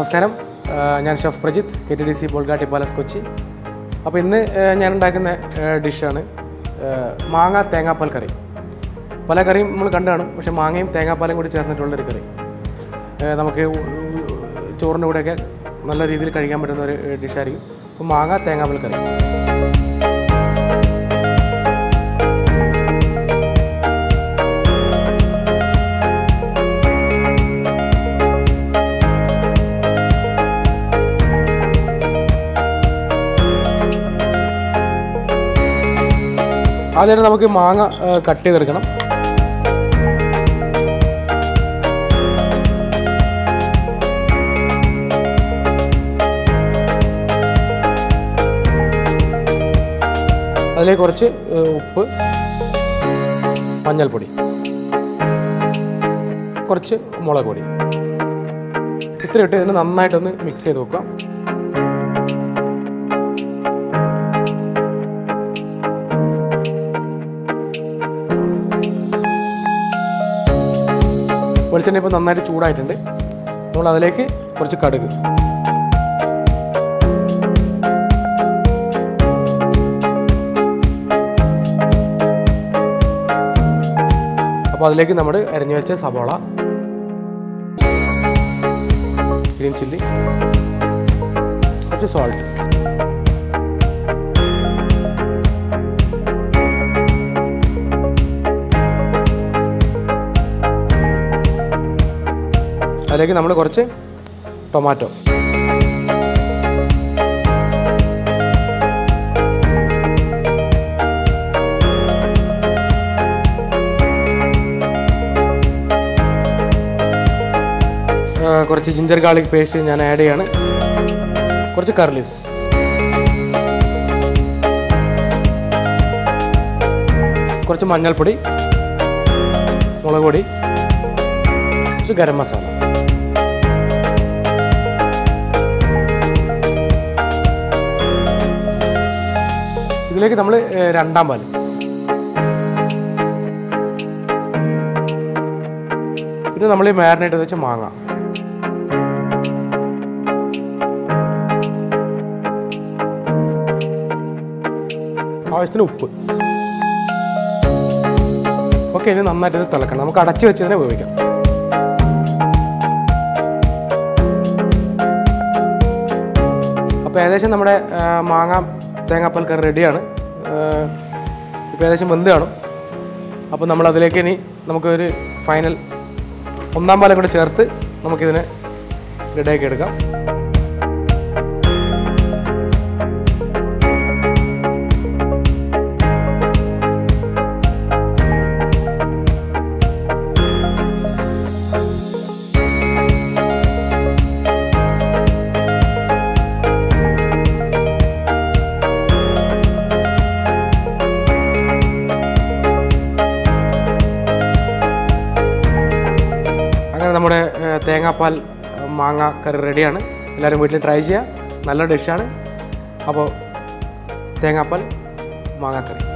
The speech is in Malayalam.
നമസ്കാരം ആ, ഞാൻ chef Prajith K T D C Bolgatty palace Kochi അപ്പോൾ ഇന്ന് ആ, ഞാൻ ഉണ്ടാക്കുന്ന ആ, ഡിഷാണ് ആ, മാങ്ങ തേങ്ങാപ്പാൽ കറി പല കറിയും നമ്മൾ കണ്ടു കാണും പക്ഷേ മാങ്ങയും തേങ്ങാപ്പാലും കൂടി ചേർന്നിട്ടുള്ളൊരു കറി ആ, നമുക്ക് ഉ- ഉ- ചോറിൻ്റെ കൂടെയൊക്കെ നല്ല രീതിയിൽ കഴിക്കാൻ പറ്റുന്ന ഒരു ഡിഷായിരിക്കും അപ്പോൾ മാങ്ങ തേങ്ങാപ്പാൽ കറി ആദ്യം നമുക്ക് മാങ്ങ ആ, കട്ട് ചെയ്തെടുക്കണം അതിലേക്ക് കുറച്ച് ആ, ഉപ്പ് മഞ്ഞൾപ്പൊടി കുറച്ച് മുളക് പൊടി ഇത്ര ഇട്ട് ഇതിന് നന്നായിട്ടൊന്ന് മിക്സ് ചെയ്ത് വെക്കാം വെളിച്ചെണ്ണ ഇപ്പോൾ നന്നായിട്ട് ചൂടായിട്ടുണ്ട് നമ്മൾ അതിലേക്ക് കുറച്ച് കടുക് അപ്പോൾ അതിലേക്ക് നമ്മൾ അരിഞ്ഞു വെച്ച സവാള ഗ്രീൻ ചില്ലി കുറച്ച് സോൾട്ട് അതിലേക്ക് നമ്മൾ കുറച്ച് ടൊമാറ്റോ ആ, കുറച്ച് ജിഞ്ചർ ഗാർലിക് പേസ്റ്റ് ഞാൻ ആഡ് ചെയ്യാണ് കുറച്ച് കർലീവ്സ് കുറച്ച് മഞ്ഞൾപ്പൊടി മുളക് പൊടി കുറച്ച് ഗരം മസാല ഇതിലേക്ക് നമ്മൾ രണ്ടാം പാല് പിന്നെ നമ്മൾ ഈ മാരിനേറ്റ് വെച്ച മാങ്ങ ആവശ്യത്തിന് ഉപ്പ് ഓക്കെ ഇനി നന്നായിട്ട് ഇത് തിളക്കണം നമുക്ക് അടച്ചു വെച്ച് തന്നെ ഉപയോഗിക്കാം അപ്പോൾ ഏകദേശം നമ്മുടെ ആ, മാങ്ങ തേങ്ങാപ്പാൽ കറി റെഡിയാണ് ഇപ്പോൾ ഏകദേശം വെന്ത് കാണും അപ്പോൾ നമ്മൾ അതിലേക്ക് ഇനി നമുക്കൊരു ഫൈനൽ ഒന്നാം പാലം കൂടെ ചേർത്ത് നമുക്കിതിനെ റെഡിയാക്കി എടുക്കാം അങ്ങനെ നമ്മുടെ ഏ, തേങ്ങാപ്പാൽ ഏ, മാങ്ങ കറി റെഡിയാണ് എല്ലാവരും വീട്ടിൽ ട്രൈ ചെയ്യുക നല്ല ഡിഷാണ് അപ്പോൾ തേങ്ങാപ്പാൽ മാങ്ങാക്കറി